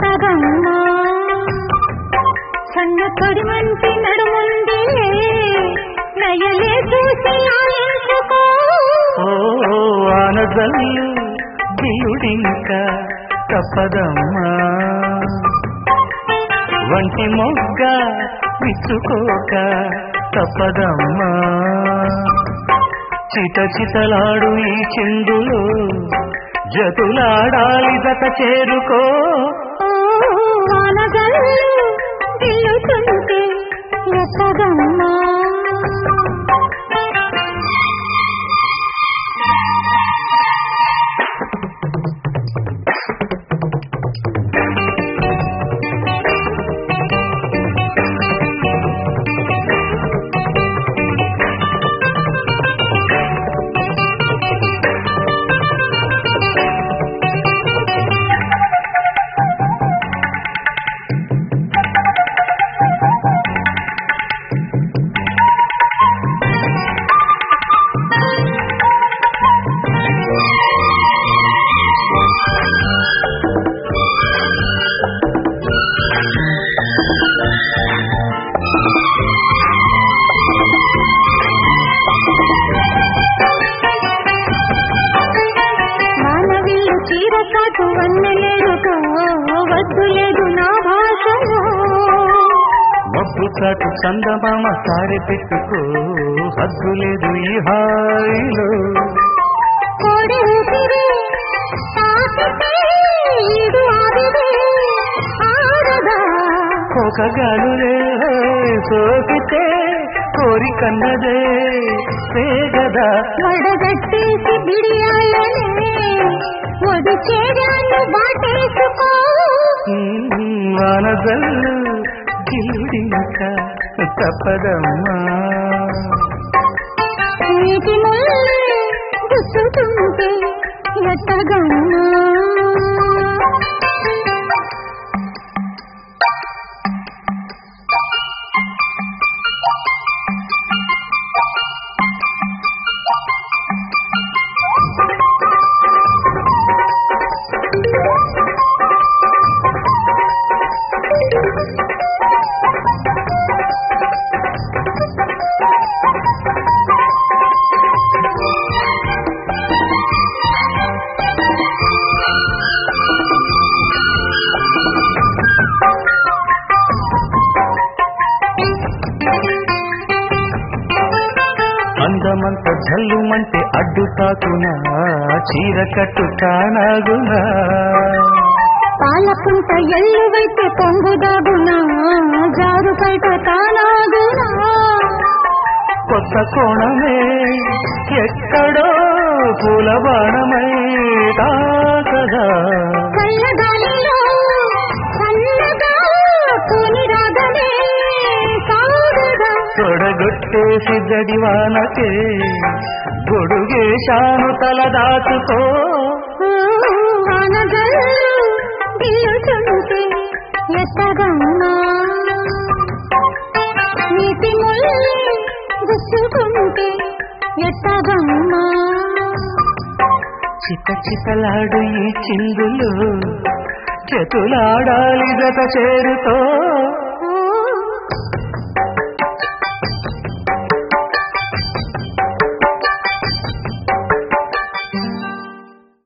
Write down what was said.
ఎత్తగమ్మా సన్న కడిమంటి నడుముంది నయలే చూసి ఆలించుకో ఓ ఆనజల్లు దియుడింక తప్పదమ్మా వంటి మొగ్గ విచ్చుకోక తప్పదమ్మా చిట చితలాడు ఈ చిందులో జతులాడాలి జత చేరుకో ఓ వానగల్లు దిల్లుతుంటే ఎత్తగమ్మా మానవీయ చీర కాటు వన్నెలేరుకో వద్దు లేదు నా భాషలో మబ్బు చాటు చందమామ సారి పెట్టుకో హద్దు లేదు ఈ హాయిలో కోడి ఊపిరి తాకితే ఈడు ఆవిరి ఆడదా కోకగాలులే సోకితే కోరికన్నదే పేగదా వడగట్టేసి బిడియాలనే ఒడి చేరాను బాటేసుకో మనజల్లు గిలుడింక తప్పదమ్మా నీటి ముల్లే గుచ్చుతుంటే ఎట్టగన్నా అందమంత జల్లుమంటే అడ్డు తాకునా చీర కట్టు కానాగునా పాలకుంట ఎల్లు వైతే పొంగుదాగునా జారు బయట తానాగునా కొత్త కోణమే ఎక్కడో పూల బాణమై తాకదా కళ్ళగాలిలో చల్లగా కూని రాగమే సాగుగా తొడగొట్టేసి జడివానకే గొడుగేశాను తల దాచుకో వానగల్లు దిల్లుతుంటే ఎత్తగమ్మా నీటి ముల్లే గుచ్చుకుంటే ఎత్తగమ్మా చిత చితలాడు ఈ చిందులు చెతులాడాలి జత చేరుతో